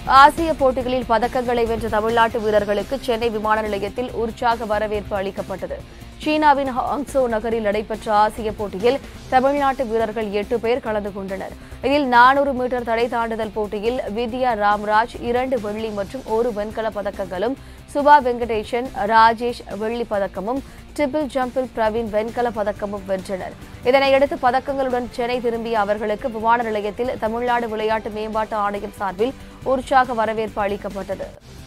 ஆசிய போட்டிகளில் பதக்கங்களை வென்ற தமிழ்நாட்டு வீரர்களுக்கு சென்னை விமான நிலையத்தில் உற்சாக வரவேற்பு அளிக்கப்பட்டது சீனாவின் ஹாங்சோ நகரில் நடைபெற்ற ஆசிய போட்டியில் தமிழ்நாட்டு வீரர்கள் எட்டு பேர் கலந்து கொண்டனர் இதில் நானூறு மீட்டர் தடை தாண்டுதல் போட்டியில் வித்யா ராம்ராஜ் இரண்டு வெள்ளி மற்றும் ஒரு வெண்கலப் பதக்கங்களும் சுபா வெங்கடேசன் ராஜேஷ் வெள்ளிப் பதக்கமும் ட்ரிபிள் ஜம்பில் பிரவீன் வெண்கலப் பதக்கமும் வென்றனர் இதனையடுத்து பதக்கங்களுடன் சென்னை திரும்பிய அவர்களுக்கு விமான நிலையத்தில் தமிழ்நாடு விளையாட்டு மேம்பாட்டு ஆணையம் சார்பில் உற்சாக வரவேற்பு அளிக்கப்பட்டது